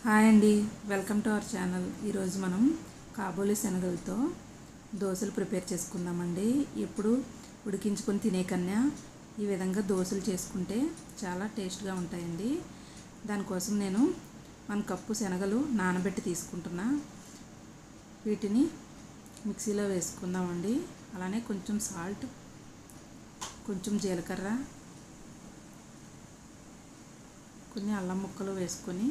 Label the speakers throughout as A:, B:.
A: hi అండి welcome to our channel ఈరోజు మనం కాబోలి శనగలతో దోశలు ప్రిపేర్ చేసుకుందామండి ఎప్పుడు ఉడికించుకొని తినే కన్నా ఈ విధంగా దోశలు చేసుకుంటే చాలా టేస్ట్గా ఉంటాయండి దానికోసం నేను మన కప్పు శనగలు నానబెట్టి తీసుకుంటున్నా వీటిని మిక్సీలో వేసుకుందామండి అలానే కొంచెం సాల్ట్ కొంచెం జీలకర్ర కొన్ని అల్లం ముక్కలు వేసుకొని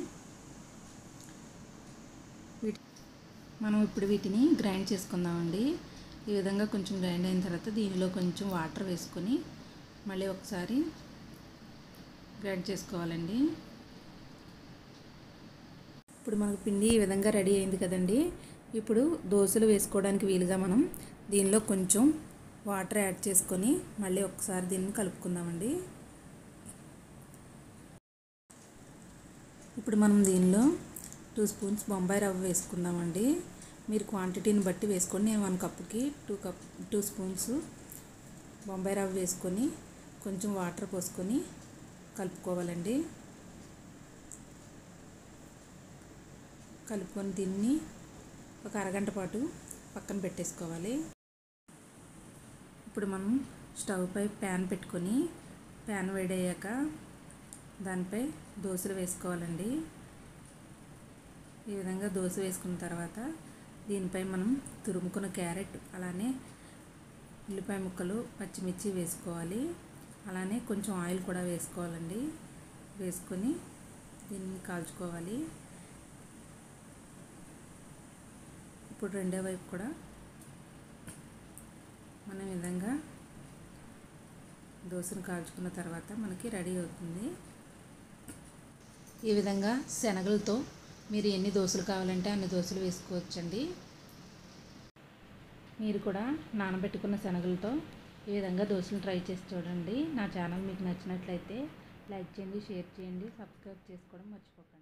A: వీటి మనం ఇప్పుడు వీటిని గ్రైండ్ చేసుకుందామండి ఈ విధంగా కొంచెం గ్రైండ్ అయిన తర్వాత దీనిలో కొంచెం వాటర్ వేసుకొని మళ్ళీ ఒకసారి గ్రైండ్ చేసుకోవాలండి ఇప్పుడు మనకు పిండి ఈ విధంగా రెడీ అయింది కదండి ఇప్పుడు దోశలు వేసుకోవడానికి వీలుగా మనం దీనిలో కొంచెం వాటర్ యాడ్ చేసుకొని మళ్ళీ ఒకసారి దీన్ని కలుపుకుందామండి ఇప్పుడు మనం దీనిలో టూ స్పూన్స్ బొంబాయి రవ్వ వేసుకుందామండి మీరు క్వాంటిటీని బట్టి వేసుకోండి నేను వన్ కప్పుకి two cup two spoons Bombay రవ్వ వేసుకొని కొంచెం వాటర్ పోసుకొని కలుపుకోవాలండి కలుపుకొని దీన్ని ఒక అరగంట పాటు పక్కన పెట్టేసుకోవాలి ఇప్పుడు మనం స్టవ్ పై ప్యాన్ పెట్టుకొని ప్యాన్ వేడయ్యాక దానిపై దోశలు వేసుకోవాలండి ఈ విధంగా దోశ వేసుకున్న తర్వాత దీనిపై మనం తురుముకున్న క్యారెట్ అలానే ఉల్లిపాయ ముక్కలు పచ్చిమిర్చి వేసుకోవాలి అలానే కొంచెం ఆయిల్ కూడా వేసుకోవాలండి వేసుకొని దీన్ని కాల్చుకోవాలి ఇప్పుడు రెండో వైపు కూడా మనం ఈ విధంగా దోశను కాల్చుకున్న తర్వాత మనకి రెడీ అవుతుంది ఈ విధంగా శనగలతో మీరు ఎన్ని దోశలు కావాలంటే అన్ని దోశలు వేసుకోవచ్చండి మీరు కూడా నానబెట్టుకున్న శనగలతో ఈ విధంగా దోశలు ట్రై చేసి చూడండి నా ఛానల్ మీకు నచ్చినట్లయితే లైక్ చేయండి షేర్ చేయండి సబ్స్క్రైబ్ చేసుకోవడం మర్చిపోకండి